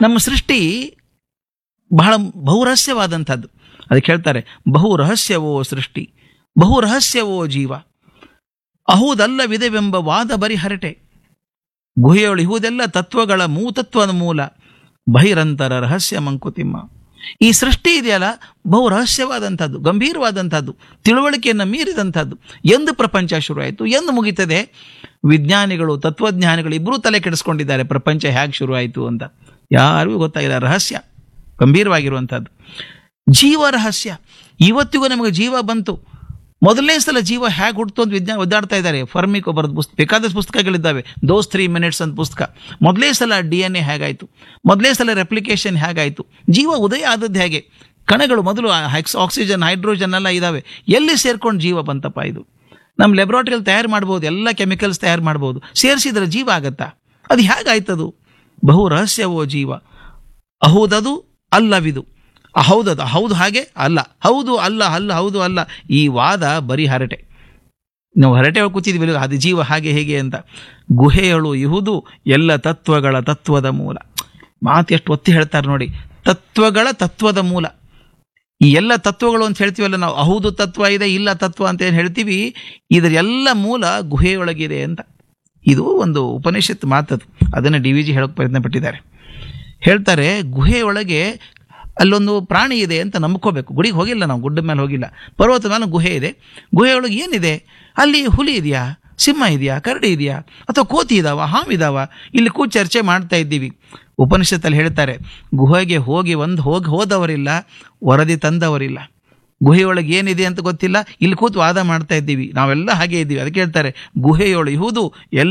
ನಮ್ಮ ಸೃಷ್ಟಿ ಬಹಳ ಬಹುರಹಸ್ಯವಾದಂಥದ್ದು ಅದಕ್ಕೆ ಹೇಳ್ತಾರೆ ಬಹು ರಹಸ್ಯವೋ ಸೃಷ್ಟಿ ಬಹು ರಹಸ್ಯವೋ ಜೀವ ಅಹುದಲ್ಲವಿದೆವೆಂಬ ವಾದ ಬರಿ ಹರಟೆ ಗುಹೆಯೊಳು ಇಹುದೆಲ್ಲ ತತ್ವಗಳ ಮೂತತ್ವದ ಮೂಲ ಬಹಿರಂತರ ರಹಸ್ಯ ಮಂಕುತಿಮ್ಮ ಈ ಸೃಷ್ಟಿ ಇದೆಯಲ್ಲ ಬಹು ರಹಸ್ಯವಾದಂಥದ್ದು ಗಂಭೀರವಾದಂಥದ್ದು ತಿಳುವಳಿಕೆಯನ್ನು ಮೀರಿದಂಥದ್ದು ಎಂದು ಪ್ರಪಂಚ ಶುರುವಾಯಿತು ಎಂದು ಮುಗೀತದೆ ವಿಜ್ಞಾನಿಗಳು ತತ್ವಜ್ಞಾನಿಗಳು ಇಬ್ಬರೂ ತಲೆ ಕೆಡಿಸ್ಕೊಂಡಿದ್ದಾರೆ ಪ್ರಪಂಚ ಹೇಗೆ ಶುರುವಾಯಿತು ಅಂತ ಯಾರಿಗೂ ಗೊತ್ತಾಗಿಲ್ಲ ರಹಸ್ಯ ಗಂಭೀರವಾಗಿರುವಂಥದ್ದು ಜೀವ ರಹಸ್ಯ ಇವತ್ತಿಗೂ ನಮಗೆ ಜೀವ ಬಂತು ಮೊದಲನೇ ಸಲ ಜೀವ ಹೇಗೆ ಹುಡ್ತು ಅಂತ ವಿಜ್ಞಾನ ಒದ್ದಾಡ್ತಾ ಇದ್ದಾರೆ ಫರ್ಮಿಕ್ ಒಬ್ಬರದ್ದು ಪುಸ್ತಕ ಬೇಕಾದಷ್ಟು ಪುಸ್ತಕಗಳಿದ್ದಾವೆ ದೋಸ್ ತ್ರೀ ಮಿನಿಟ್ಸ್ ಅಂತ ಪುಸ್ತಕ ಮೊದಲೇ ಸಲ ಡಿ ಎನ್ ಎ ಹೇಗಾಯಿತು ಮೊದಲೇ ಸಲ ರೆಪ್ಲಿಕೇಶನ್ ಹೇಗಾಯಿತು ಜೀವ ಉದಯ ಆದದ್ದು ಹೇಗೆ ಕಣಗಳು ಮೊದಲು ಹೈಕ್ಸ್ ಆಕ್ಸಿಜನ್ ಹೈಡ್ರೋಜನ್ ಎಲ್ಲ ಇದ್ದಾವೆ ಎಲ್ಲಿ ಸೇರ್ಕೊಂಡು ಜೀವ ಬಂತಪ್ಪ ಇದು ನಮ್ಮ ಲೆಬ್ರಾಟರಿಯಲ್ಲಿ ತಯಾರು ಮಾಡ್ಬೋದು ಎಲ್ಲ ಕೆಮಿಕಲ್ಸ್ ತಯಾರು ಮಾಡ್ಬೋದು ಸೇರಿಸಿದ್ರೆ ಜೀವ ಆಗತ್ತಾ ಅದು ಹೇಗಾಯ್ತದು ಬಹು ರಹಸ್ಯವೋ ಜೀವ ಅಹೌದದು ಅಲ್ಲವಿದು ಹೌದದು ಹೌದು ಹಾಗೆ ಅಲ್ಲ ಹೌದು ಅಲ್ಲ ಅಲ್ಲ ಹೌದು ಅಲ್ಲ ಈ ವಾದ ಬರೀ ಹರಟೆ ನಾವು ಹರಟೆ ಒಳಗೆ ಕೂತಿದ್ವಿ ಅದು ಜೀವ ಹಾಗೆ ಹೇಗೆ ಅಂತ ಗುಹೆಯಳು ಇಹುದು ಎಲ್ಲ ತತ್ವಗಳ ತತ್ವದ ಮೂಲ ಮಾತು ಎಷ್ಟು ಒತ್ತಿ ಹೇಳ್ತಾರೆ ನೋಡಿ ತತ್ವಗಳ ತತ್ವದ ಮೂಲ ಈ ಎಲ್ಲ ತತ್ವಗಳು ಅಂತ ಹೇಳ್ತೀವಲ್ಲ ನಾವು ಹೌದು ತತ್ವ ಇದೆ ಇಲ್ಲ ತತ್ವ ಅಂತ ಏನು ಹೇಳ್ತೀವಿ ಇದರ ಎಲ್ಲ ಮೂಲ ಗುಹೆಯೊಳಗಿದೆ ಅಂತ ಇದು ಒಂದು ಉಪನಿಷತ್ ಮಾತದು ಅದನ್ನು ಡಿ ವಿ ಜಿ ಹೇಳೋಕೆ ಪ್ರಯತ್ನ ಪಟ್ಟಿದ್ದಾರೆ ಹೇಳ್ತಾರೆ ಗುಹೆಯೊಳಗೆ ಅಲ್ಲೊಂದು ಪ್ರಾಣಿ ಇದೆ ಅಂತ ನಂಬ್ಕೋಬೇಕು ಗುಡಿಗೆ ಹೋಗಿಲ್ಲ ನಾವು ಗುಡ್ಡ ಮೇಲೆ ಹೋಗಿಲ್ಲ ಪರ್ವತ ಮೇಲೆ ಗುಹೆ ಇದೆ ಗುಹೆಯೊಳಗೆ ಏನಿದೆ ಅಲ್ಲಿ ಹುಲಿ ಇದೆಯಾ ಸಿಂಹ ಇದೆಯಾ ಕರಡಿ ಇದೆಯಾ ಅಥವಾ ಕೋತಿ ಇದಾವ ಹಾವು ಇದಾವ ಇಲ್ಲಿ ಕೂತ್ ಚರ್ಚೆ ಮಾಡ್ತಾ ಇದ್ದೀವಿ ಉಪನಿಷತ್ತಲ್ಲಿ ಹೇಳ್ತಾರೆ ಗುಹೆಗೆ ಹೋಗಿ ಒಂದು ಹೋಗಿ ಹೋದವರಿಲ್ಲ ವರದಿ ತಂದವರಿಲ್ಲ ಗುಹೆಯೊಳಗೆ ಏನಿದೆ ಅಂತ ಗೊತ್ತಿಲ್ಲ ಇಲ್ಲಿ ಕೂತು ವಾದ ಮಾಡ್ತಾ ಇದ್ದೀವಿ ನಾವೆಲ್ಲ ಹಾಗೆ ಇದ್ದೀವಿ ಅದಕ್ಕೆ ಹೇಳ್ತಾರೆ ಗುಹೆಯೊಳು ಇಹುದು ಎಲ್ಲ